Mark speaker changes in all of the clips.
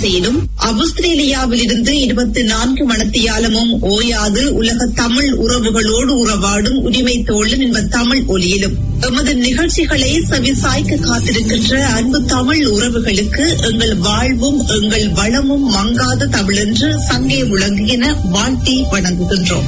Speaker 1: அலைவரிசையிலும் ஆஸ்திரேலியாவில் இருந்து இருபத்தி நான்கு மணத்தியாலமும் ஓயாது உலக தமிழ் உறவுகளோடு உறவாடும் உரிமை தோழன் என்ப தமிழ் ஒலியிலும் எமது நிகழ்ச்சிகளை செவிசாய்க்க காத்திருக்கின்ற அன்பு தமிழ் உறவுகளுக்கு எங்கள் வாழ்வும் எங்கள் வளமும் மங்காத தமிழென்று சங்கே விளங்குகின வாழ்த்தி வணங்குகின்றோம்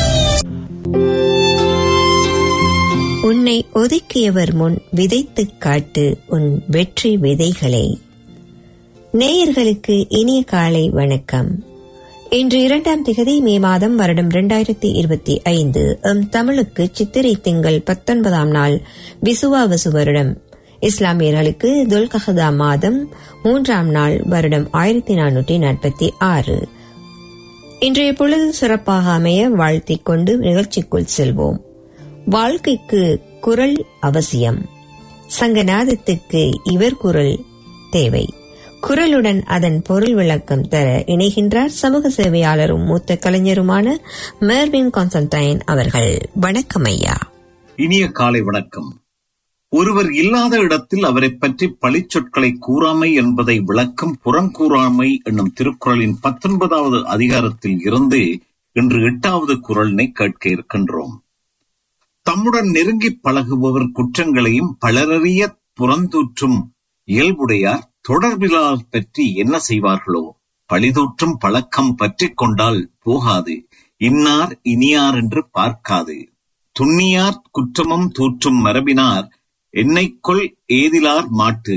Speaker 2: உன்னை ஒதுக்கியவர் முன் விதைத்துக் காட்டு உன் வெற்றி விதைகளை நேயர்களுக்கு இனிய காலை வணக்கம் இன்று இரண்டாம் திகதி மே மாதம் வருடம் இரண்டாயிரத்தி இருபத்தி ஐந்து எம் தமிழுக்கு சித்திரை திங்கள் பத்தொன்பதாம் நாள் விசுவாவசு வருடம் இஸ்லாமியர்களுக்கு துல்கஹதா மாதம் மூன்றாம் நாள் வருடம் ஆயிரத்தி நானூற்றி நாற்பத்தி ஆறு இன்றைய பொழுது சிறப்பாக அமைய வாழ்த்திக் கொண்டு நிகழ்ச்சிக்குள் செல்வோம் வாழ்க்கைக்கு குரல் அவசியம் சங்கநாதத்துக்கு இவர் குரல் தேவை குரலுடன் அதன் பொருள் விளக்கம் தர இணைகின்றார் சமூக சேவையாளரும் மூத்த கலைஞருமான மெர்வின் கான்சன்டைன் அவர்கள் வணக்கம் ஐயா
Speaker 3: இனிய காலை வணக்கம் ஒருவர் இல்லாத இடத்தில் அவரை பற்றி பழிச்சொற்களை கூறாமை என்பதை விளக்கும் புறங்கூறாமை என்னும் திருக்குறளின் பத்தொன்பதாவது அதிகாரத்தில் இருந்து இன்று எட்டாவது குரலினை கேட்க இருக்கின்றோம் தம்முடன் நெருங்கி பழகுபவர் குற்றங்களையும் பலரறிய புறந்தூற்றும் இயல்புடையார் தொடர்பிலார் பற்றி என்ன செய்வார்களோ பழிதூற்றும் பழக்கம் பற்றி கொண்டால் போகாது இன்னார் இனியார் என்று பார்க்காது துண்ணியார் குற்றமும் தூற்றும் மரபினார் என்னைக்கொள் ஏதிலார் மாட்டு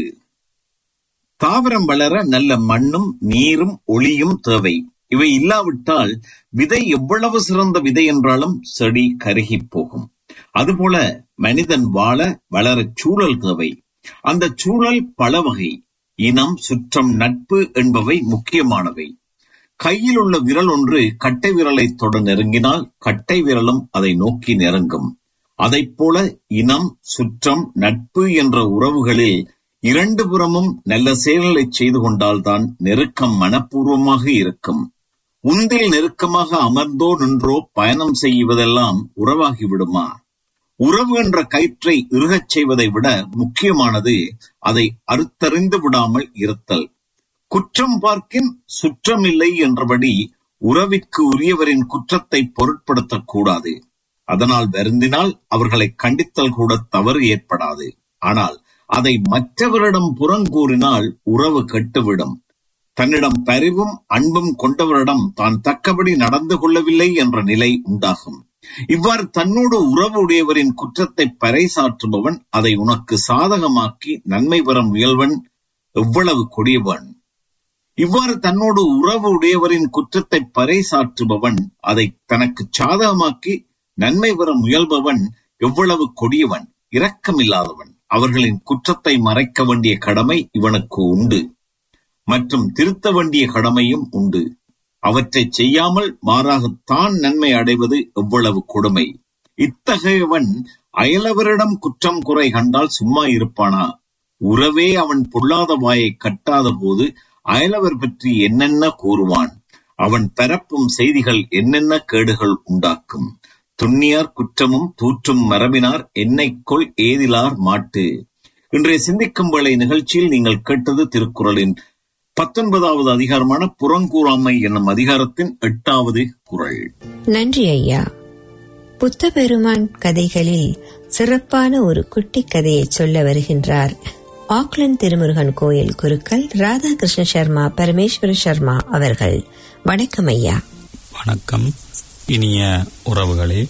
Speaker 3: தாவரம் வளர நல்ல மண்ணும் நீரும் ஒளியும் தேவை இவை இல்லாவிட்டால் விதை எவ்வளவு சிறந்த விதை என்றாலும் செடி கருகி போகும் அதுபோல மனிதன் வாழ வளரச் சூழல் தேவை அந்த சூழல் பல வகை இனம் சுற்றம் நட்பு என்பவை முக்கியமானவை கையில் உள்ள விரல் ஒன்று கட்டை விரலை தொட நெருங்கினால் கட்டை விரலும் அதை நோக்கி நெருங்கும் அதைப் போல இனம் சுற்றம் நட்பு என்ற உறவுகளில் இரண்டு புறமும் நல்ல செயல்களை செய்து கொண்டால்தான் நெருக்கம் மனப்பூர்வமாக இருக்கும் உந்தில் நெருக்கமாக அமர்ந்தோ நின்றோ பயணம் செய்வதெல்லாம் உறவாகி விடுமா உறவு என்ற கயிற்றை இறுகச் செய்வதை விட முக்கியமானது அதை அறுத்தறிந்து விடாமல் இருத்தல் குற்றம் பார்க்கின் சுற்றமில்லை என்றபடி உறவிற்கு உரியவரின் குற்றத்தை பொருட்படுத்தக் கூடாது அதனால் வருந்தினால் அவர்களை கண்டித்தல் கூட தவறு ஏற்படாது ஆனால் அதை மற்றவரிடம் புறங்கூறினால் உறவு கெட்டுவிடும் தன்னிடம் பரிவும் அன்பும் கொண்டவரிடம் தான் தக்கபடி நடந்து கொள்ளவில்லை என்ற நிலை உண்டாகும் இவ்வாறு தன்னோடு உறவு உடையவரின் குற்றத்தை பறைசாற்றுபவன் அதை உனக்கு சாதகமாக்கி நன்மை பெற முயல்வன் எவ்வளவு கொடியவன் இவ்வாறு தன்னோடு உறவு உடையவரின் குற்றத்தை பறைசாற்றுபவன் அதை தனக்கு சாதகமாக்கி நன்மை பெற முயல்பவன் எவ்வளவு கொடியவன் இரக்கமில்லாதவன் அவர்களின் குற்றத்தை மறைக்க வேண்டிய கடமை இவனுக்கு உண்டு மற்றும் திருத்த வேண்டிய கடமையும் உண்டு அவற்றை செய்யாமல் மாறாக தான் நன்மை அடைவது எவ்வளவு கொடுமை இத்தகையவன் அயலவரிடம் குற்றம் குறை கண்டால் சும்மா இருப்பானா உறவே அவன் பொல்லாத வாயை கட்டாத போது அயலவர் பற்றி என்னென்ன கூறுவான் அவன் பரப்பும் செய்திகள் என்னென்ன கேடுகள் உண்டாக்கும் துண்ணியார் குற்றமும் தூற்றும் மரபினார் என்னைக்கொள் ஏதிலார் மாட்டு இன்றைய சிந்திக்கும் வேளை நிகழ்ச்சியில் நீங்கள் கேட்டது திருக்குறளின் பத்தொன்பதாவது அதிகாரமான புறங்கூறாமை என்னும் அதிகாரத்தின் எட்டாவது குரல்
Speaker 2: நன்றி ஐயா புத்த பெருமான் கதைகளில் சிறப்பான ஒரு குட்டி கதையை சொல்ல வருகின்றார் ஆக்லண்ட் திருமுருகன் கோயில் குருக்கள் ராதாகிருஷ்ண சர்மா பரமேஸ்வர சர்மா அவர்கள் வணக்கம் ஐயா
Speaker 4: வணக்கம் இனிய உறவுகளே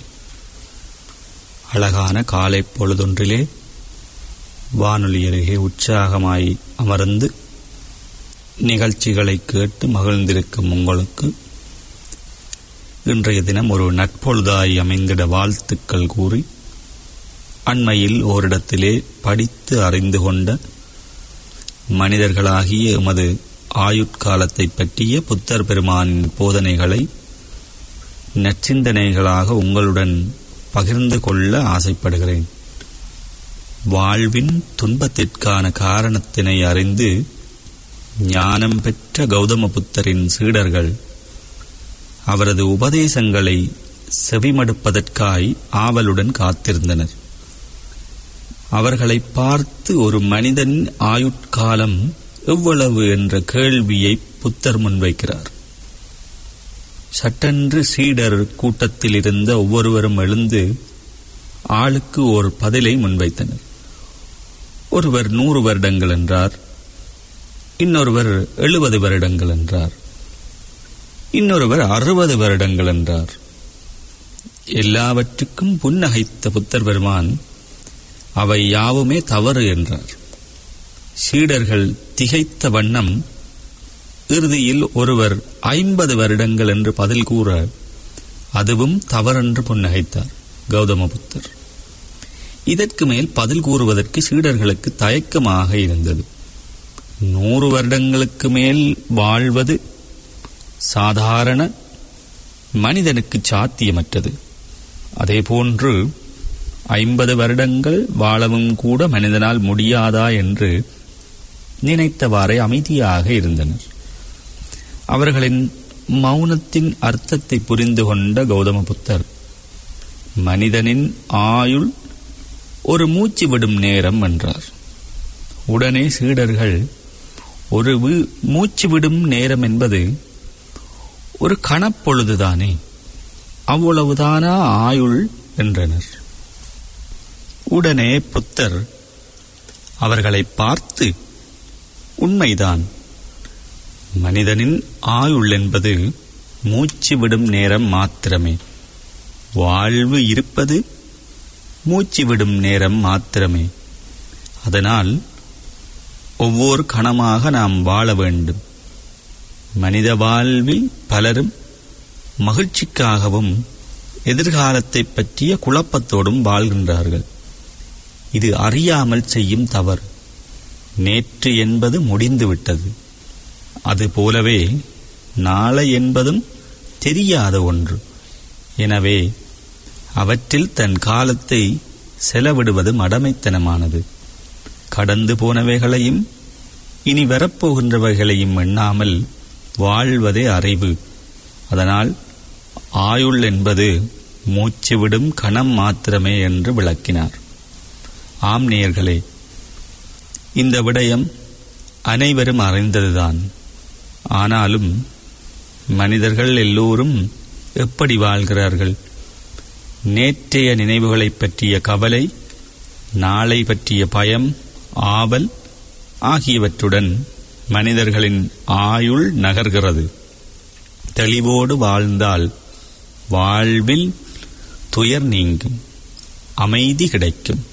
Speaker 4: அழகான காலை பொழுதொன்றிலே வானொலி அருகே உற்சாகமாய் அமர்ந்து நிகழ்ச்சிகளை கேட்டு மகிழ்ந்திருக்கும் உங்களுக்கு இன்றைய தினம் ஒரு நட்பொழுதாய் அமைந்திட வாழ்த்துக்கள் கூறி அண்மையில் ஓரிடத்திலே படித்து அறிந்து கொண்ட மனிதர்களாகிய எமது ஆயுட்காலத்தை பற்றிய புத்தர் பெருமானின் போதனைகளை நச்சிந்தனைகளாக உங்களுடன் பகிர்ந்து கொள்ள ஆசைப்படுகிறேன் வாழ்வின் துன்பத்திற்கான காரணத்தினை அறிந்து ஞானம் பெற்ற கௌதம புத்தரின் சீடர்கள் அவரது உபதேசங்களை செவிமடுப்பதற்காய் ஆவலுடன் காத்திருந்தனர் அவர்களை பார்த்து ஒரு மனிதன் ஆயுட்காலம் எவ்வளவு என்ற கேள்வியை புத்தர் முன்வைக்கிறார் சட்டென்று சீடர் கூட்டத்தில் இருந்த ஒவ்வொருவரும் எழுந்து ஆளுக்கு ஒரு பதிலை முன்வைத்தனர் ஒருவர் நூறு வருடங்கள் என்றார் இன்னொருவர் எழுபது வருடங்கள் என்றார் இன்னொருவர் அறுபது வருடங்கள் என்றார் எல்லாவற்றுக்கும் புன்னகைத்த புத்தர் பெருமான் அவை யாவுமே தவறு என்றார் சீடர்கள் திகைத்த வண்ணம் இறுதியில் ஒருவர் ஐம்பது வருடங்கள் என்று பதில் கூற அதுவும் தவறென்று புன்னகைத்தார் கௌதம புத்தர் இதற்கு மேல் பதில் கூறுவதற்கு சீடர்களுக்கு தயக்கமாக இருந்தது நூறு வருடங்களுக்கு மேல் வாழ்வது சாதாரண மனிதனுக்கு சாத்தியமற்றது அதேபோன்று ஐம்பது வருடங்கள் வாழவும் கூட மனிதனால் முடியாதா என்று நினைத்தவாறே அமைதியாக இருந்தனர் அவர்களின் மௌனத்தின் அர்த்தத்தை புரிந்து கொண்ட கௌதம புத்தர் மனிதனின் ஆயுள் ஒரு மூச்சு விடும் நேரம் என்றார் உடனே சீடர்கள் ஒரு வி- மூச்சு விடும் நேரம் என்பது ஒரு கணப்பொழுதுதானே அவ்வளவுதானா ஆயுள் என்றனர் உடனே புத்தர் அவர்களை பார்த்து உண்மைதான் மனிதனின் ஆயுள் என்பது மூச்சு விடும் நேரம் மாத்திரமே வாழ்வு இருப்பது மூச்சு விடும் நேரம் மாத்திரமே அதனால் ஒவ்வொரு கணமாக நாம் வாழ வேண்டும் மனித வாழ்வில் பலரும் மகிழ்ச்சிக்காகவும் எதிர்காலத்தை பற்றிய குழப்பத்தோடும் வாழ்கின்றார்கள் இது அறியாமல் செய்யும் தவறு நேற்று என்பது முடிந்துவிட்டது அதுபோலவே நாளை என்பதும் தெரியாத ஒன்று எனவே அவற்றில் தன் காலத்தை செலவிடுவது மடமைத்தனமானது கடந்து போனவைகளையும் இனி வரப்போகின்றவைகளையும் எண்ணாமல் வாழ்வதே அறிவு அதனால் ஆயுள் என்பது மூச்சுவிடும் கணம் மாத்திரமே என்று விளக்கினார் ஆம் நேயர்களே இந்த விடயம் அனைவரும் அறிந்ததுதான் ஆனாலும் மனிதர்கள் எல்லோரும் எப்படி வாழ்கிறார்கள் நேற்றைய நினைவுகளைப் பற்றிய கவலை நாளை பற்றிய பயம் ஆவல் ஆகியவற்றுடன் மனிதர்களின் ஆயுள் நகர்கிறது தெளிவோடு வாழ்ந்தால் வாழ்வில் துயர் நீங்கும் அமைதி கிடைக்கும்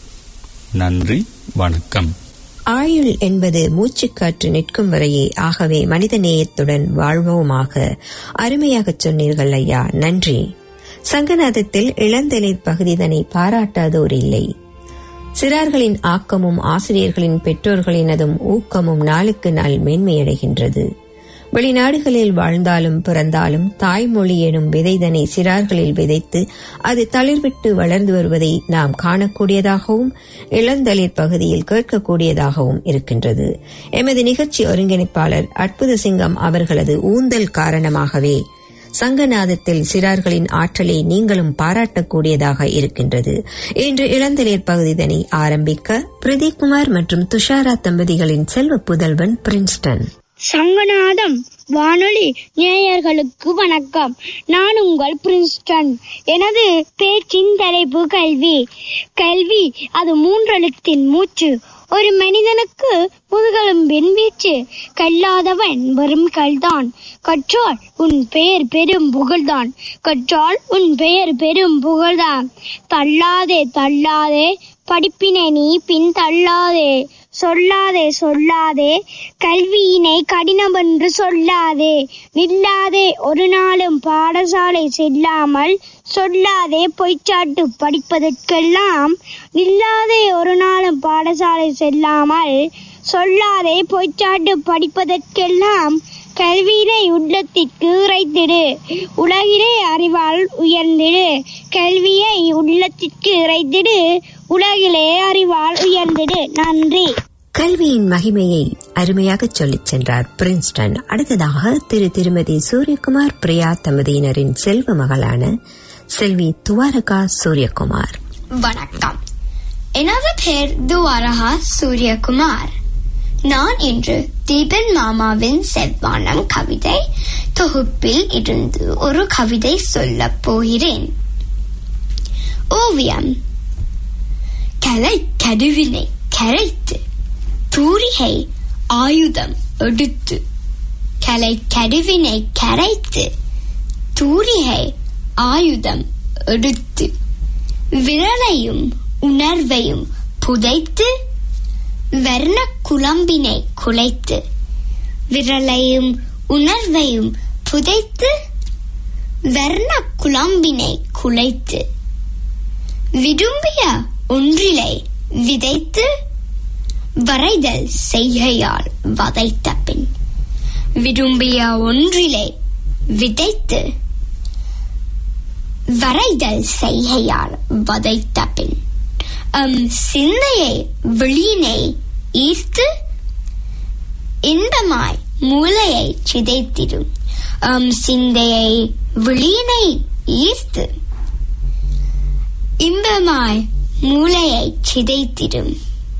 Speaker 4: நன்றி வணக்கம்
Speaker 2: ஆயுள் என்பது மூச்சுக்காற்று நிற்கும் வரையே ஆகவே மனித நேயத்துடன் வாழ்வோமாக அருமையாகச் சொன்னீர்கள் ஐயா நன்றி சங்கநாதத்தில் இளந்தளிர் பகுதிதனை பாராட்டாதோர் இல்லை சிறார்களின் ஆக்கமும் ஆசிரியர்களின் பெற்றோர்களினதும் ஊக்கமும் நாளுக்கு நாள் மேன்மையடைகின்றது வெளிநாடுகளில் வாழ்ந்தாலும் பிறந்தாலும் தாய்மொழி எனும் விதைதனை சிறார்களில் விதைத்து அது தளிர்விட்டு வளர்ந்து வருவதை நாம் காணக்கூடியதாகவும் இளந்தளிர் பகுதியில் கேட்கக்கூடியதாகவும் இருக்கின்றது எமது நிகழ்ச்சி ஒருங்கிணைப்பாளர் அற்புத சிங்கம் அவர்களது ஊந்தல் காரணமாகவே சங்கநாதத்தில் சிறார்களின் ஆற்றலை நீங்களும் பாராட்டக்கூடியதாக இருக்கின்றது இன்று இளந்தளிர் பகுதிதனை ஆரம்பிக்க பிரதீப்குமார் மற்றும் துஷாரா தம்பதிகளின் செல்வ புதல்வன் பிரின்ஸ்டன்
Speaker 5: சங்கநாதம் வானொலி நேயர்களுக்கு வணக்கம் நான் உங்கள் பிரின்ஸ்டன் எனது பேச்சின் தலைப்பு கல்வி கல்வி அது மூன்றெழுத்தின் மூச்சு ஒரு மனிதனுக்கு முதுகெலும்பின் வீச்சு கல்லாதவன் வெறும் கல்தான் கற்றால் உன் பெயர் பெரும் புகழ்தான் கற்றால் உன் பெயர் பெரும் புகழ்தான் தள்ளாதே தள்ளாதே படிப்பினை நீ பின் தள்ளாதே சொல்லாதே சொல்லாதே கல்வியினை கடினமென்று சொல்லாதே நில்லாதே ஒரு நாளும் பாடசாலை செல்லாமல் சொல்லாதே பொய்ச்சாட்டு படிப்பதற்கெல்லாம் நில்லாதே ஒரு நாளும் பாடசாலை செல்லாமல் சொல்லாதே பொய்ச்சாட்டு படிப்பதற்கெல்லாம் கல்வியினை உள்ளத்திற்கு இறைத்திடு உலகிலே அறிவால் உயர்ந்திடு கல்வியை உள்ளத்திற்கு இறைத்திடு உலகிலே அறிவால் உயர்ந்திடு நன்றி
Speaker 2: கல்வியின் மகிமையை அருமையாக சொல்லிச் சென்றார் பிரின்ஸ்டன் அடுத்ததாக திரு திருமதி சூரியகுமார் பிரியா தம்பதியினரின் செல்வ மகளான செல்வி துவாரகா சூரியகுமார்
Speaker 6: வணக்கம் எனது பேர் துவாரகா சூரியகுமார் நான் இன்று தீபன் மாமாவின் செவ்வானம் கவிதை தொகுப்பில் இருந்து ஒரு கவிதை சொல்லப் போகிறேன் ஓவியம் கலை கருவினை கரைத்து தூரிகை ஆயுதம் எடுத்து கலை கருவினை கரைத்து தூரிகை ஆயுதம் எடுத்து விரலையும் உணர்வையும் புதைத்து வர்ண குழம்பினை குலைத்து விரலையும் உணர்வையும் புதைத்து வர்ண குழம்பினை குலைத்து விரும்பிய ஒன்றிலை விதைத்து வரைதல் செய்கையால் வதைத்த பின் விரும்பிய ஒன்றிலை விதைத்து வரைதல் செய்கையால் வதைத்த பின் அம் சிந்தையை வெளியினை ஈர்த்து இன்பமாய் மூளையை சிதைத்திடும் அம் சிந்தையை வெளியினை ஈர்த்து இன்பமாய் மூளையை சிதைத்திடும்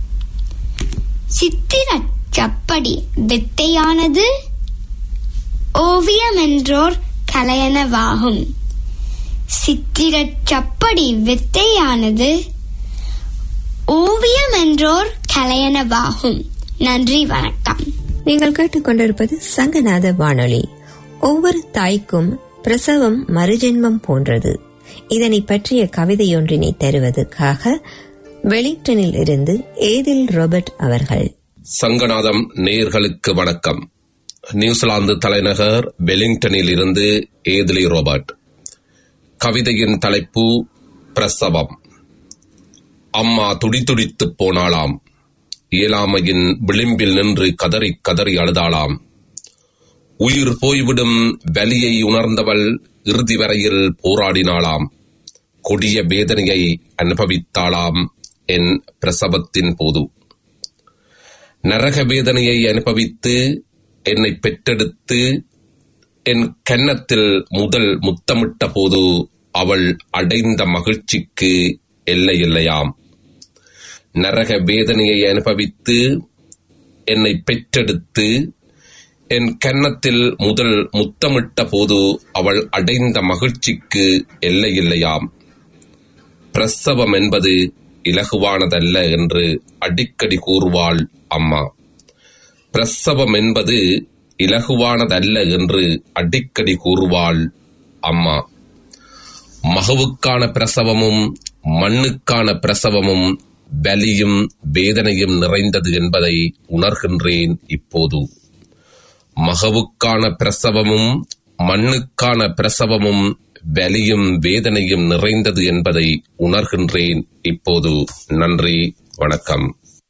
Speaker 6: சித்திர சப்படி வித்தையானது ஓவியம் என்றோர் கலையனவாகும் சித்திரச் சப்படி வித்தையானது ஓவியம் என்றோர் கலையனவாகும் நன்றி வணக்கம்
Speaker 2: நீங்கள் கேட்டுக்கொண்டிருப்பது சங்கநாத வானொலி ஒவ்வொரு தாய்க்கும் பிரசவம் மறுஜென்மம் போன்றது இதனை பற்றிய கவிதையொன்றினை தருவதற்காக வெலிங்டனில் இருந்து ஏதில் ரோபர்ட் அவர்கள்
Speaker 7: சங்கநாதம் நேர்களுக்கு வணக்கம் நியூசிலாந்து தலைநகர் வெலிங்டனில் இருந்து ஏதிலி ரோபர்ட் கவிதையின் தலைப்பு பிரசவம் அம்மா துடிதுடித்துப் போனாளாம் இயலாமையின் விளிம்பில் நின்று கதறி கதறி அழுதாளாம் உயிர் போய்விடும் வலியை உணர்ந்தவள் இறுதி வரையில் போராடினாளாம் கொடிய வேதனையை அனுபவித்தாளாம் என் பிரசவத்தின் போது நரக வேதனையை அனுபவித்து என்னை பெற்றெடுத்து என் கன்னத்தில் முதல் முத்தமிட்ட போது அவள் அடைந்த மகிழ்ச்சிக்கு எல்லை இல்லையாம் நரக வேதனையை அனுபவித்து என்னை பெற்றெடுத்து என் கன்னத்தில் முதல் முத்தமிட்ட போது அவள் அடைந்த மகிழ்ச்சிக்கு எல்லை இல்லையாம் பிரசவம் என்பது இலகுவானதல்ல என்று அடிக்கடி கூறுவாள் அம்மா பிரசவம் என்பது இலகுவானதல்ல என்று அடிக்கடி கூறுவாள் அம்மா மகவுக்கான பிரசவமும் மண்ணுக்கான பிரசவமும் வலியும் வேதனையும் நிறைந்தது என்பதை உணர்கின்றேன் இப்போது மகவுக்கான பிரசவமும் மண்ணுக்கான பிரசவமும் வலியும் வேதனையும் நிறைந்தது என்பதை உணர்கின்றேன் இப்போது நன்றி வணக்கம்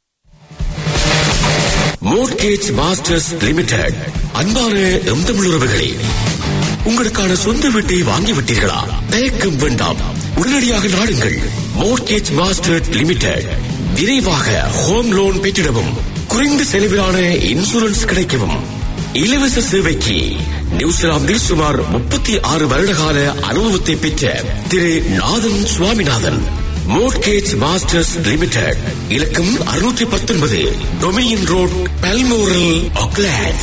Speaker 8: மோர்கேஜ் மாஸ்டர்ஸ் லிமிடெட் அன்பான எம் தமிழுறவுகளே உங்களுக்கான சொந்த வீட்டை வாங்கிவிட்டீர்களா தயக்கம் வேண்டாம் உடனடியாக நாடுங்கள் மோர்கேஜ் மாஸ்டர் லிமிடெட் விரைவாக ஹோம் லோன் பெற்றிடவும் குறைந்த செலவிலான இன்சூரன்ஸ் கிடைக்கவும் இலவச சேவைக்கு நியூசிலாந்தில் சுமார் முப்பத்தி ஆறு வருடகால அனுபவத்தை பெற்ற Thiru Nathan Swaminathan mortgage masters limited இலக்கம் அறுநூற்றி பத்தொன்பது டொமியின் ரோட் பல்மோரல் ஆக்லாண்ட்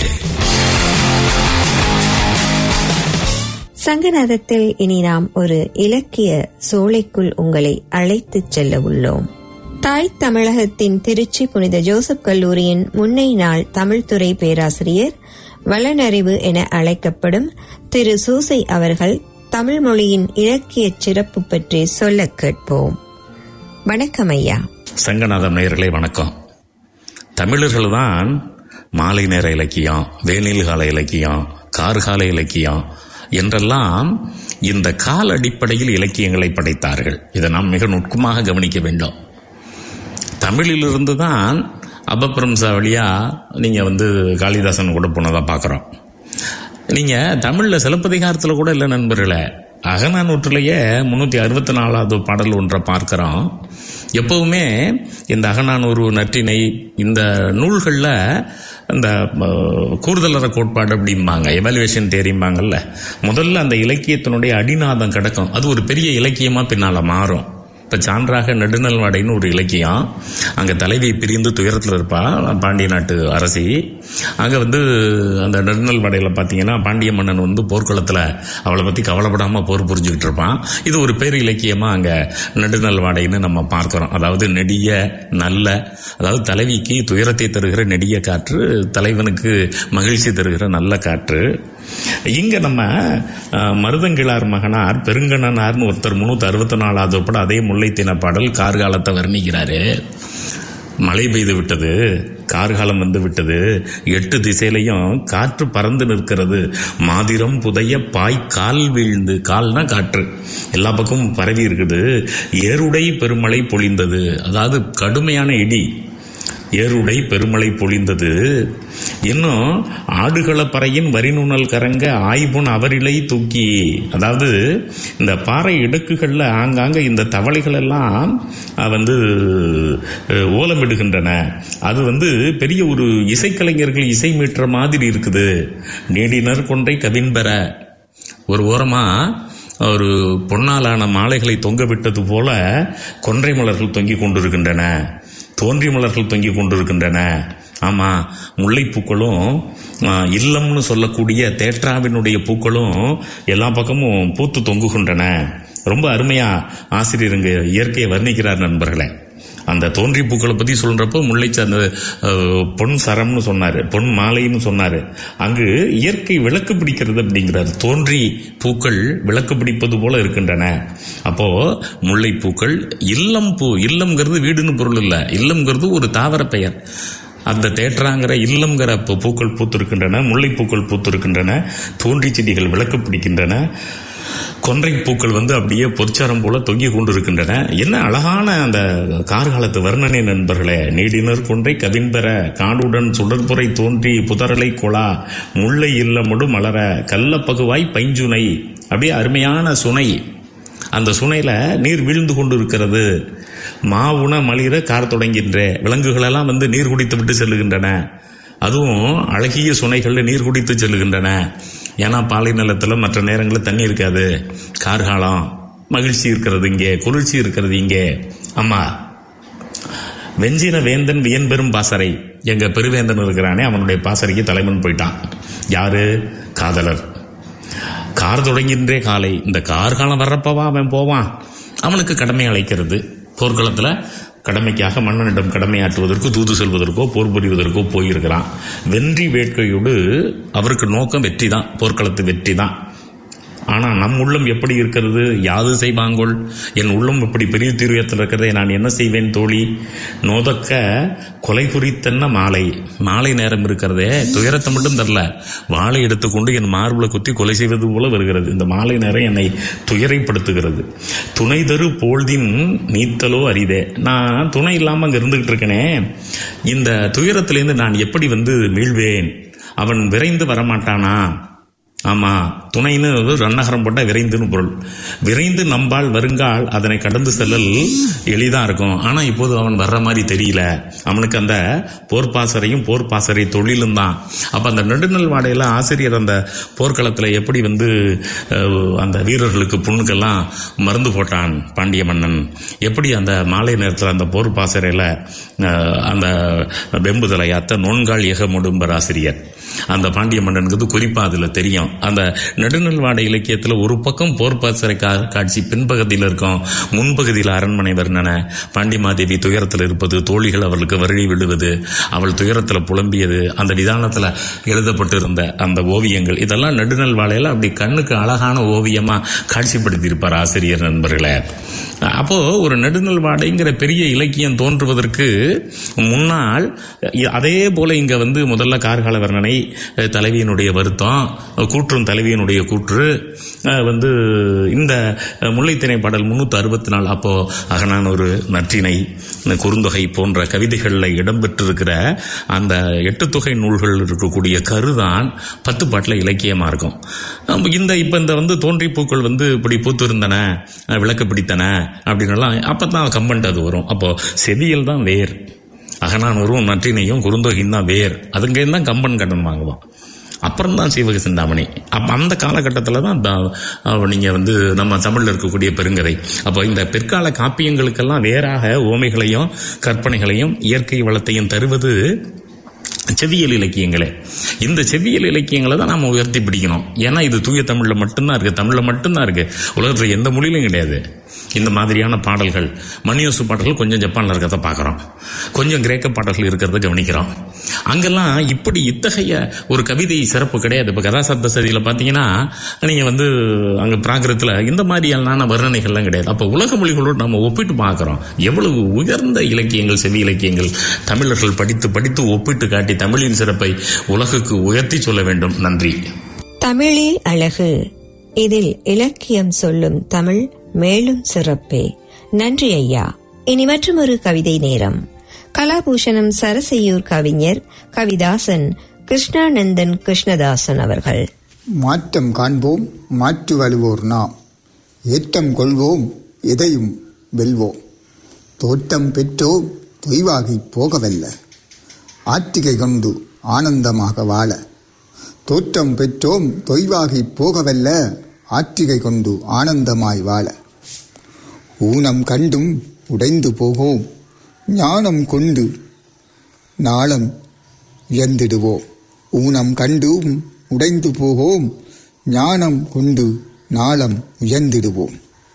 Speaker 2: சங்கநாதத்தில் இனி நாம் ஒரு இலக்கிய சோலைக்குள் உங்களை அழைத்துச் செல்ல உள்ளோம் தாய் தமிழகத்தின் திருச்சி புனித ஜோசப் கல்லூரியின் முன்னை நாள் தமிழ்துறை பேராசிரியர் வளனறிவு என அழைக்கப்படும் திரு சூசை அவர்கள் தமிழ் மொழியின் இலக்கிய சிறப்பு பற்றி சொல்ல கேட்போம் வணக்கம் ஐயா
Speaker 4: சங்கநாதம் நேயர்களே வணக்கம் தமிழர்கள் தான் மாலை நேர இலக்கியம் வேனில் கால இலக்கியம் கார்கால இலக்கியம் என்றெல்லாம் இந்த கால அடிப்படையில் இலக்கியங்களை படைத்தார்கள் இதை நாம் மிக நுட்பமாக கவனிக்க வேண்டும் தமிழிலிருந்து தான் அபப்பிரம்சா வழியா நீங்க வந்து காளிதாசன் கூட போனதா பார்க்குறோம் நீங்க தமிழ்ல சிலப்பதிகாரத்தில் கூட இல்லை நண்பர்களே அகநானூற்றிலேயே முன்னூத்தி அறுபத்தி நாலாவது பாடல் ஒன்றை பார்க்கிறோம் எப்பவுமே இந்த அகநானூறு நற்றினை இந்த நூல்களில் இந்த அஹ், கூடுதலற கோட்பாடு அப்படிம்பாங்க எவாலுவேஷன் தேரிம்பாங்கல்ல முதல்ல அந்த இலக்கியத்தினுடைய அடிநாதம் கிடக்கும் அது ஒரு பெரிய இலக்கியமா பின்னால மாறும் இப்ப சான்றாக நெடுநல் வாடைன்னு ஒரு இலக்கியம் அங்க தலைவி பிரிந்து துயரத்தில் இருப்பா பாண்டிய நாட்டு அரசி அங்க வந்து அந்த நெடுநல் வாடையில பாத்தீங்கன்னா பாண்டிய மன்னன் வந்து போர்க்குளத்துல அவளை பத்தி கவலைப்படாம போர் புரிஞ்சுக்கிட்டு இருப்பான் இது ஒரு பேர் இலக்கியமா அங்க நெடுநல் வாடைன்னு நம்ம பார்க்கிறோம் அதாவது நெடிய நல்ல அதாவது தலைவிக்கு துயரத்தை தருகிற நெடிய காற்று தலைவனுக்கு மகிழ்ச்சி தருகிற நல்ல காற்று இங்க நம்ம அஹ், மருதங்கிழார் மகனார் பெருங்கண்ணனார்னு ஒருத்தர் முன்னூத்தி அறுபத்தி நாலாவது படம் அதே முல்லைத்தின பாடல் கார்காலத்தை வர்ணிக்கிறாரு மழை பெய்து விட்டது கார்காலம் வந்து விட்டது எட்டு திசையிலையும் காற்று பறந்து நிற்கிறது மாதிரம் புதைய பாய் கால் வீழ்ந்து கால்னா காற்று எல்லா பக்கமும் பரவி இருக்குது ஏருடை பெருமழை பொழிந்தது அதாவது கடுமையான இடி ஏருடை பெருமழை பொழிந்தது இன்னும் ஆடுகள பறையின் வரிநுணல் கரங்க ஆய்புன் அவரிலை தூக்கி அதாவது இந்த பாறை இடுக்குகள்ல ஆங்காங்க இந்த தவளைகள் எல்லாம் அஹ், வந்து அஹ், ஓலமிடுகின்றன அது வந்து பெரிய ஒரு இசைக்கலைஞர்கள் இசை மீட்டுற மாதிரி இருக்குது நீடினர் கொன்றை கவின்பெற ஒரு ஓரமா ஒரு பொன்னாலான மாலைகளை தொங்க விட்டது போல கொன்றை மலர்கள் தொங்கிக் கொண்டிருக்கின்றன தோன்றி மலர்கள் தொங்கிக் கொண்டிருக்கின்றன ஆமா முல்லைப்பூக்களும் ஆ, இல்லம்னு சொல்லக்கூடிய தேற்றாவினுடைய பூக்களும் எல்லா பக்கமும் பூத்து தொங்குகின்றன ரொம்ப அருமையா ஆசிரியருங்க இயற்கையை வர்ணிக்கிறார் நண்பர்களே அந்த தோன்றி பூக்களை பத்தி சொல்றப்போ முல்லை அந்த அஹ், பொன் சரம்னு சொன்னாரு பொன் மாலைன்னு சொன்னாரு அங்கு இயற்கை விளக்கு பிடிக்கிறது அப்படிங்கிறார் தோன்றி பூக்கள் விளக்கு பிடிப்பது போல இருக்கின்றன அப்போ முல்லை பூக்கள் இல்லம் பூ இல்லம்ங்கிறது வீடுன்னு பொருள் இல்ல இல்லம்ங்கிறது ஒரு தாவர பெயர் அந்த தேற்றாங்கிற இல்லம்ங்கிற பூ- பூக்கள் பூத்திருக்கின்றன முல்லை பூக்கள் பூத்திருக்கின்றன தோன்றி செடிகள் விளக்கு பிடிக்கின்றன கொன்றை பூக்கள் வந்து அப்படியே பொற்சாரம் போல தொங்கிக் கொண்டிருக்கின்றன என்ன அழகான அந்த கார்காலத்து வர்ணனை நண்பர்களே நீடினர் கொன்றை கவின்பெற காடுடன் சுடற்புரை தோன்றி புதரலை கொலா முல்லை இல்லமுடு மலர கள்ளப்பகுவாய் பைஞ்சுனை அப்படியே அருமையான சுனை அந்த சுனையில நீர் வீழ்ந்து கொண்டிருக்கிறது மாவுண மலிர கார் தொடங்கின்ற விலங்குகளெல்லாம் வந்து நீர் குடித்து விட்டு செல்லுகின்றன அதுவும் அழகிய சுனைகள்ல நீர் குடித்து செல்லுகின்றன ஏன்னா பாலை நிலத்துல மற்ற நேரங்களில் தண்ணி இருக்காது கார்காலம் மகிழ்ச்சி இருக்கிறது இங்கே குளிர்ச்சி இருக்கிறது இங்கே ஆமா வெஞ்சின வேந்தன் வியன்பெரும் பாசறை எங்க பெருவேந்தன் இருக்கிறானே அவனுடைய பாசறைக்கு தலைவன் போயிட்டான் யாரு காதலர் கார் தொடங்கின்றே காலை இந்த கார் காலம் வர்றப்பவா அவன் போவான் அவனுக்கு கடமை அழைக்கிறது போர்க்களத்துல கடமைக்காக மன்னனிடம் கடமையாற்றுவதற்கு தூது செல்வதற்கோ போர் புரிவதற்கோ போயிருக்கிறான் வென்றி வேட்கையோடு அவருக்கு நோக்கம் வெற்றி தான் போர்க்களத்து வெற்றி தான் ஆனா நம் உள்ளம் எப்படி இருக்கிறது யாது செய்வாங்கோள் என் உள்ளம் இப்படி பெரிய தீர்வத்தில் இருக்கிறதை நான் என்ன செய்வேன் தோழி நோதக்க கொலை குறித்தன்ன மாலை மாலை நேரம் இருக்கிறதே துயரத்தை மட்டும் தரல வாளை எடுத்துக்கொண்டு என் மார்புல குத்தி கொலை செய்வது போல வருகிறது இந்த மாலை நேரம் என்னை துயரைப்படுத்துகிறது துணை தரு போழ்தின் நீத்தலோ அரிதே நான் துணை இல்லாம அங்க இருந்துகிட்டு இருக்கேனே இந்த துயரத்திலிருந்து நான் எப்படி வந்து மீள்வேன் அவன் விரைந்து வரமாட்டானா ஆமா துணைன்னு ஒரு ரன்னகரம் போட்டா விரைந்துன்னு பொருள் விரைந்து நம்பால் வருங்கால் அதனை கடந்து செல்லல் எளிதா இருக்கும் ஆனா இப்போது அவன் வர்ற மாதிரி தெரியல அவனுக்கு அந்த போர் பாசறையும் போர் பாசறை தொழிலும் தான் அப்ப அந்த நெடுநல் வாடையில ஆசிரியர் அந்த போர்க்களத்துல எப்படி வந்து அஹ், அந்த வீரர்களுக்கு புண்ணுக்கெல்லாம் மருந்து போட்டான் பாண்டிய மன்னன் எப்படி அந்த மாலை நேரத்தில் அந்த போர் பாசறையில அஹ், அந்த வெம்புதலை அத்த நோன்கால் ஏக முடும்பர் ஆசிரியர் அந்த பாண்டிய மன்னனுக்கு குறிப்பா அதுல தெரியும் அந்த நெடுநல் வாடை இலக்கியத்துல ஒரு பக்கம் போர் பாசறை கா- காட்சி பின்பகுதியில் இருக்கும் முன்பகுதியில் அரண்மனை வர்ணனை பாண்டிமாதேவி துயரத்தில் இருப்பது தோழிகள் அவர்களுக்கு வருகை விடுவது அவள் துயரத்துல புலம்பியது அந்த விதானத்துல எழுதப்பட்டிருந்த அந்த ஓவியங்கள் இதெல்லாம் நெடுநல் வாழையில அப்படி கண்ணுக்கு அழகான ஓவியமா காட்சிப்படுத்தி இருப்பார் ஆசிரியர் நண்பர்களே அப்போ ஒரு நெடுநல் வாடைங்கிற பெரிய இலக்கியம் தோன்றுவதற்கு முன்னால் இ- அதே போல இங்க வந்து முதல்ல கார்கால வர்ணனை அஹ், தலைவியினுடைய வருத்தம் அஹ், கூற்றும் தலைவியினுடைய கூற்று அஹ், வந்து இந்த அஹ், முல்லைத்திணை பாடல் முன்னூத்தி அறுபத்தி நாலு அப்போ அகனான் ஒரு நற்றினை இந்த குறுந்தொகை போன்ற கவிதைகளில் இடம்பெற்றிருக்கிற அந்த எட்டு தொகை நூல்கள் இருக்கக்கூடிய கருதான் பத்து பாட்டில் இலக்கியமா இருக்கும் நம்ம இந்த இப்ப இந்த வந்து தோன்றி பூக்கள் வந்து இப்படி பூத்திருந்தன அஹ், விளக்கு பிடித்தன அப்படின்னு எல்லாம் அப்பதான் கம்பன்ட் அது வரும் அப்போ செவியல் தான் வேர் அகனானூரும் நற்றினையும் குறுந்தொகையும் தான் வேர் அதுங்க தான் கம்பன் கடன் வாங்குவான் அப்புறம் தான் சீவக சிந்தாமணி அப்ப அந்த காலகட்டத்தில் தான் த- அஹ் நீங்க வந்து நம்ம தமிழ்ல இருக்கக்கூடிய பெருங்கதை அப்போ இந்த பிற்கால காப்பியங்களுக்கெல்லாம் வேறாக ஓமைகளையும் கற்பனைகளையும் இயற்கை வளத்தையும் தருவது செவியல் இலக்கியங்களே இந்த செவியல் இலக்கியங்களை தான் நாம உயர்த்தி பிடிக்கணும் ஏன்னா இது தூய தமிழ்ல மட்டும்தான் இருக்கு தமிழ்ல மட்டும்தான் இருக்கு உலகத்துல எந்த மொழியிலும் கிடையாது இந்த மாதிரியான பாடல்கள் மணியோசு பாடல்கள் கொஞ்சம் ஜப்பான்ல இருக்கிறத பார்க்குறோம் கொஞ்சம் கிரேக்க பாடல்கள் இருக்கிறத கவனிக்கிறோம் அங்கெல்லாம் இப்படி இத்தகைய ஒரு கவிதை சிறப்பு கிடையாது இப்போ கதாசப்த சதியில் பார்த்தீங்கன்னா நீங்க வந்து அங்க பிராகிருத்தில் இந்த மாதிரியான வர்ணனைகள்லாம் கிடையாது அப்போ உலக மொழிகளோடு நம்ம ஒப்பிட்டு பார்க்குறோம் எவ்வளவு உயர்ந்த இலக்கியங்கள் செவி இலக்கியங்கள் தமிழர்கள் படித்து படித்து ஒப்பிட்டு காட்டி தமிழின் சிறப்பை உலகுக்கு உயர்த்தி சொல்ல வேண்டும் நன்றி
Speaker 2: தமிழே அழகு இதில் இலக்கியம் சொல்லும் தமிழ் மேலும் சிறப்பே நன்றி ஐயா இனி மற்றொரு கவிதை நேரம் கலாபூஷணம் சரசையூர் கவிஞர் கவிதாசன் கிருஷ்ணானந்தன் கிருஷ்ணதாசன் அவர்கள்
Speaker 9: மாற்றம் காண்போம் மாற்று வருவோர் நாம் ஏற்றம் கொள்வோம் எதையும் வெல்வோம் தோட்டம் பெற்றோம் தொய்வாகி போகவல்ல ஆற்றிகை கொண்டு ஆனந்தமாக வாழ தோற்றம் பெற்றோம் தொய்வாகி போகவல்ல ஆற்றிகை கொண்டு ஆனந்தமாய் வாழ ஊனம் கண்டும் உடைந்து போவோம் ஞானம் கொண்டு நாளம் உயர்ந்திடுவோம் ஊனம் கண்டும் உடைந்து போவோம் ஞானம் கொண்டு நாளம் உயர்ந்திடுவோம்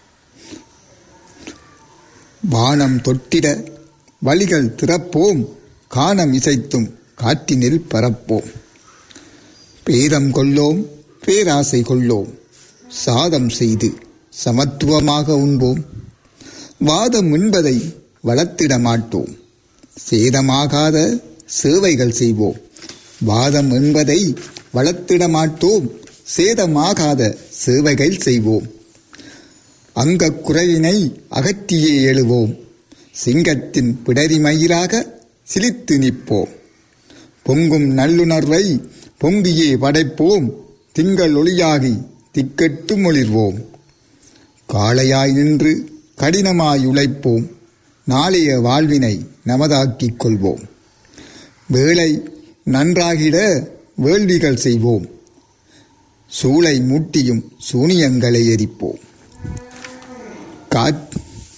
Speaker 9: வானம் தொட்டிட வழிகள் திறப்போம் காணம் இசைத்தும் காற்றினில் பரப்போம் பேரம் கொள்ளோம் பேராசை கொள்ளோம் சாதம் செய்து சமத்துவமாக உண்போம் வாதம் என்பதை வளர்த்திட மாட்டோம் சேதமாகாத சேவைகள் செய்வோம் வாதம் என்பதை வளர்த்திட மாட்டோம் சேதமாகாத சேவைகள் செய்வோம் அங்க குறையினை அகற்றியே எழுவோம் சிங்கத்தின் பிடரி மயிராக சிலித்து நிற்போம் பொங்கும் நல்லுணர்வை பொங்கியே படைப்போம் திங்கள் ஒளியாகி திக்கெட்டு மொழிர்வோம் காளையாய் நின்று கடினமாய் உழைப்போம் நாளைய வாழ்வினை நமதாக்கிக் கொள்வோம் வேலை நன்றாகிட வேள்விகள் செய்வோம் சூளை மூட்டியும் சூனியங்களை எரிப்போம் காட்-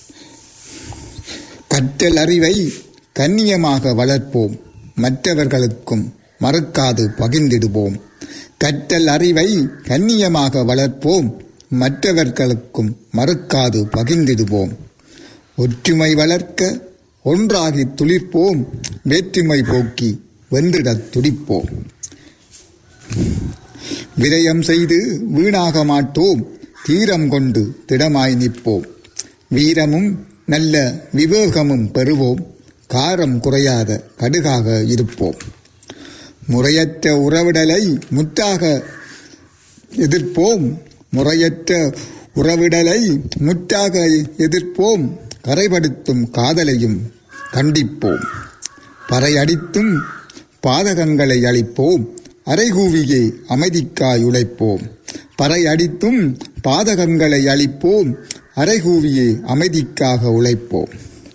Speaker 9: கற்றல் அறிவை கண்ணியமாக வளர்ப்போம் மற்றவர்களுக்கும் மறக்காது பகிர்ந்திடுவோம் கற்றல் அறிவை கண்ணியமாக வளர்ப்போம் மற்றவர்களுக்கும் மறக்காது பகிர்ந்திடுவோம் ஒற்றுமை வளர்க்க ஒன்றாகி துளிர்ப்போம் வேற்றுமை போக்கி வென்றிடத் துடிப்போம் விரயம் செய்து வீணாக மாட்டோம் தீரம் கொண்டு திடமாய் நிற்போம் வீரமும் நல்ல விவேகமும் பெறுவோம் காரம் குறையாத கடுகாக இருப்போம் முறையற்ற உறவிடலை முற்றாக எதிர்ப்போம் முறையற்ற உறவிடலை முற்றாக எதிர்ப்போம் கரைபடுத்தும் காதலையும் கண்டிப்போம் பறையடித்தும் பாதகங்களை அளிப்போம் அரைகூவியே அமைதிக்காய் உழைப்போம் பறையடித்தும் பாதகங்களை அளிப்போம் அரைகூவியே அமைதிக்காக உழைப்போம்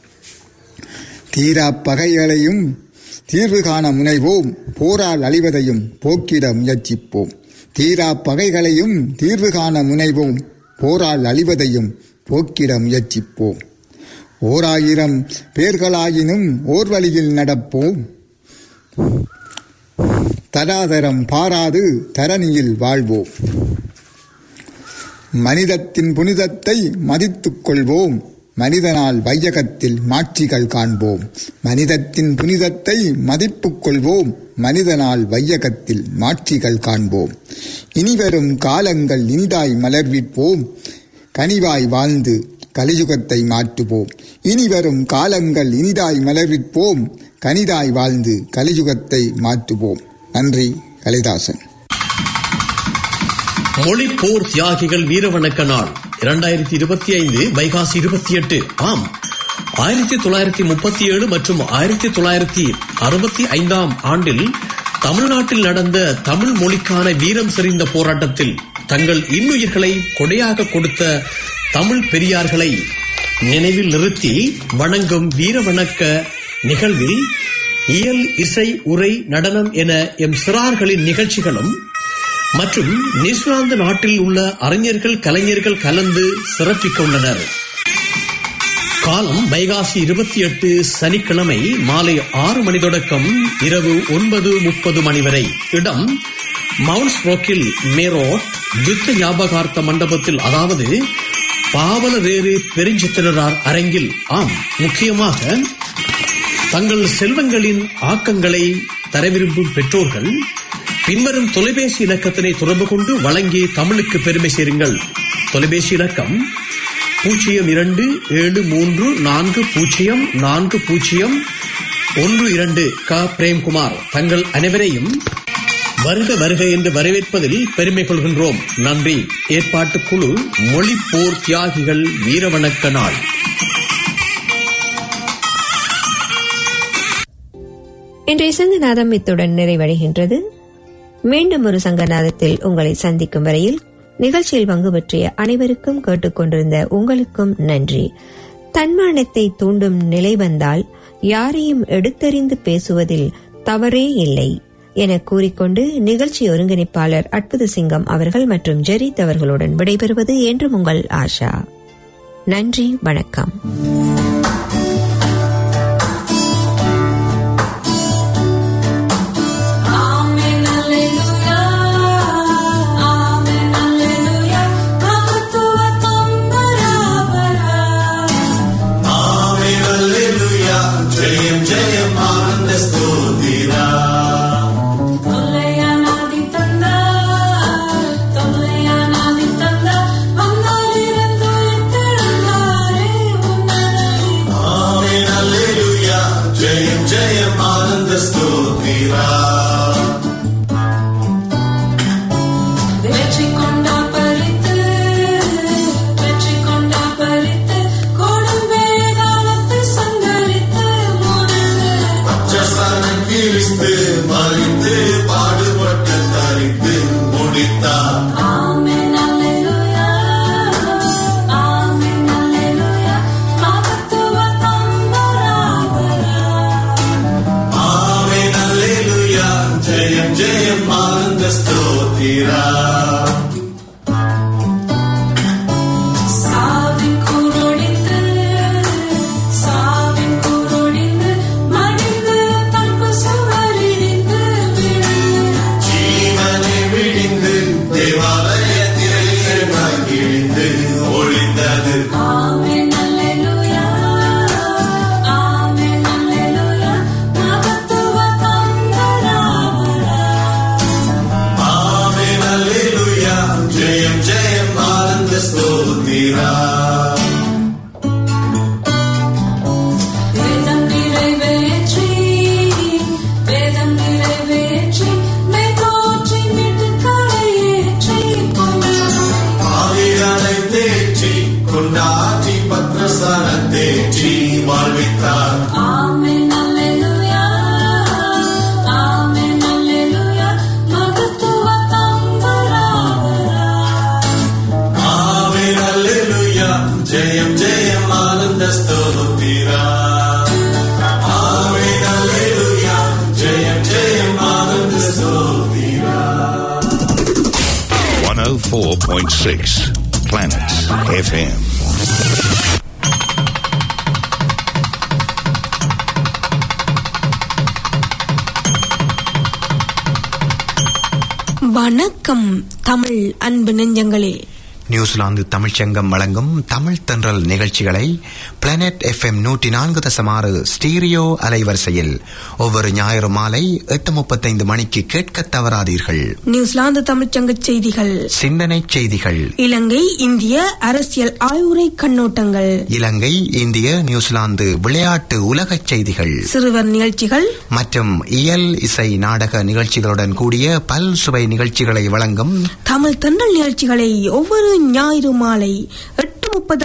Speaker 9: தீரா பகைகளையும் தீர்வு காண முனைவோம் போரால் அழிவதையும் போக்கிட முயற்சிப்போம் தீரா பகைகளையும் தீர்வு காண முனைவோம் போரால் அழிவதையும் போக்கிட முயற்சிப்போம் ஓராயிரம் பேர்களாயினும் ஓர் வழியில் நடப்போம் தராதரம் பாராது தரணியில் வாழ்வோம் மனிதத்தின் புனிதத்தை மதித்துக் கொள்வோம் மனிதனால் வையகத்தில் மாட்சிகள் காண்போம் மனிதத்தின் புனிதத்தை மதிப்புக் கொள்வோம் மனிதனால் வையகத்தில் மாட்சிகள் காண்போம் இனிவரும் காலங்கள் இனிதாய் மலர்விப்போம் கனிவாய் வாழ்ந்து கலியுகத்தை மாற்றுவோம் இனிவரும் காலங்கள் இனிதாய் மலர்விப்போம் கனிதாய் வாழ்ந்து கலியுகத்தை மாற்றுவோம் நன்றி கலிதாசன்
Speaker 10: மொழி போர் தியாகிகள் வீரவணக்க நாள் இரண்டாயிரத்தி இருபத்தி ஐந்து வைகாசி இருபத்தி எட்டு ஆம் ஆயிரத்தி தொள்ளாயிரத்தி முப்பத்தி ஏழு மற்றும் ஆயிரத்தி தொள்ளாயிரத்தி அறுபத்தி ஐந்தாம் ஆண்டில் தமிழ்நாட்டில் நடந்த தமிழ் மொழிக்கான வீரம் செறிந்த போராட்டத்தில் தங்கள் இன்னுயிர்களை கொடையாக கொடுத்த தமிழ் பெரியார்களை நினைவில் நிறுத்தி வணங்கும் வீர வணக்க நிகழ்வில் இயல் இசை உரை நடனம் என எம் சிறார்களின் நிகழ்ச்சிகளும் மற்றும் நியூசிலாந்து நாட்டில் உள்ள அறிஞர்கள் கலைஞர்கள் கலந்து சிறப்பிக்க உள்ளனர் காலம் வைகாசி இருபத்தி எட்டு சனிக்கிழமை மாலை ஆறு மணி தொடக்கம் இரவு ஒன்பது முப்பது மணி வரை இடம் மவுண்ட் ஸ்ரோக்கில் மேரோட் யுத்த ஞாபகார்த்த மண்டபத்தில் அதாவது பாவலரேறு பெருஞ்சித்திரரார் அரங்கில் ஆம் முக்கியமாக தங்கள் செல்வங்களின் ஆக்கங்களை தர விரும்பும் பெற்றோர்கள் பின்வரும் தொலைபேசி இலக்கத்தினை தொடர்பு கொண்டு வழங்கி தமிழுக்கு பெருமை சேருங்கள் தொலைபேசி இலக்கம் பூஜ்ஜியம் இரண்டு ஏழு மூன்று நான்கு பூஜ்ஜியம் நான்கு பூஜ்ஜியம் ஒன்று இரண்டு க பிரேம்குமார் தங்கள் அனைவரையும் வருக வருக என்று வரவேற்பதில் பெருமை கொள்கின்றோம் நன்றி ஏற்பாட்டு குழு மொழிப்போர் தியாகிகள் வீரவணக்க நாள்
Speaker 2: இன்றைய சங்கநாதம் இத்துடன் நிறைவடைகின்றது மீண்டும் ஒரு சங்கநாதத்தில் உங்களை சந்திக்கும் வரையில் நிகழ்ச்சியில் பங்கு பற்றிய அனைவருக்கும் கேட்டுக்கொண்டிருந்த உங்களுக்கும் நன்றி தன்மானத்தை தூண்டும் நிலை வந்தால் யாரையும் எடுத்தறிந்து பேசுவதில் தவறே இல்லை என கூறிக்கொண்டு நிகழ்ச்சி ஒருங்கிணைப்பாளர் அற்புத சிங்கம் அவர்கள் மற்றும் ஜெரித் அவர்களுடன் விடைபெறுவது என்றும் உங்கள் ஆஷா நன்றி வணக்கம்
Speaker 11: ஜெயம் ஜெயம் ஆனந்த ஸ்தோதிரா ஆமென் அல்லேலூயா ஜெயம் ஜெயம் ஆனந்த ஸ்தோதிரா
Speaker 12: வெற்றி கொண்டா பறித்து வெற்றி கொண்டா பறித்து கோடும் வேதாளத்தை சங்கரித்து முறிந்து
Speaker 11: பச்சசானம் கிறிஸ்து மறித்து பாடுபட்டு தரித்து முடித்தார்
Speaker 12: ஆமென் அல்லேலூயா ஆமென் அல்லேலூயா மகத்துவ தம்பராபரா
Speaker 11: ஆமென் அல்லேலூயா ஜெயம் ஜெயம் ஆனந்த ஸ்தோதிரா
Speaker 12: சாவின் கூரொடிந்து சாவின் கூரொடிந்து மடிந்து தப்பு சுவரிடிந்து விழுந்து
Speaker 11: ஜீவனை விடிந்து தேவாலய திரையமாய் கிழிந்து ஒளிந்தது
Speaker 12: ஆமென் அல்லேலூயா ஆமென் அல்லேலூயா மகத்துவ தம்பராபரா
Speaker 11: ஆமென் அல்லேலூயா ஜெயம் ஜெயம் ஆனந்த ஸ்தோதிரா
Speaker 12: வேதம் நிறைவேற்றி வேதம் நிறைவேற்றி மெய்தோற்றி மீட்டு கரையேற்றி கொண்டாய்
Speaker 11: ஆவிகளை தேற்றி கொண்டாற்றி பத்ரசான தேற்றி வாழ்வித்தார்
Speaker 12: ஆமென் அல்லேலூயா ஆமென் அல்லேலூயா மகத்துவ தம்பராபரா
Speaker 11: ஆமென் அல்லேலூயா ஜெயம் ஜெயம் ஆனந்த ஸ்தோதிரா ஆமென் அல்லேலூயா ஜெயம் ஜெயம் ஆனந்த ஸ்தோதிரா
Speaker 13: 104.6 Planet FM.
Speaker 14: வணக்கம் தமிழ் அன்பு நெஞ்சங்களே
Speaker 15: நியூசிலாந்து தமிழ்ச்சங்கம் வழங்கும் தமிழ் தென்றல் நிகழ்ச்சிகளை பிளானட் எஃப்எம் நூற்றி நான்கு தசமாறு ஸ்டீரியோ அலைவரிசையில் ஒவ்வொரு ஞாயிறு மாலை எட்டு முப்பத்தைந்து மணிக்கு கேட்க தவறாதீர்கள்
Speaker 14: நியூசிலாந்து தமிழ்ச்சங்க செய்திகள்
Speaker 15: சிந்தனை செய்திகள்
Speaker 14: இலங்கை இந்திய அரசியல் ஆய்வுரை கண்ணோட்டங்கள்
Speaker 15: இலங்கை இந்திய நியூசிலாந்து விளையாட்டு உலகச் செய்திகள்
Speaker 14: சிறுவர் நிகழ்ச்சிகள்
Speaker 15: மற்றும் இயல் இசை நாடக நிகழ்ச்சிகளுடன் கூடிய பல் சுவை நிகழ்ச்சிகளை வழங்கும்
Speaker 14: தமிழ் தென்றல் நிகழ்ச்சிகளை ஒவ்வொரு ஞாயிறு மாலை எட்டு முப்பது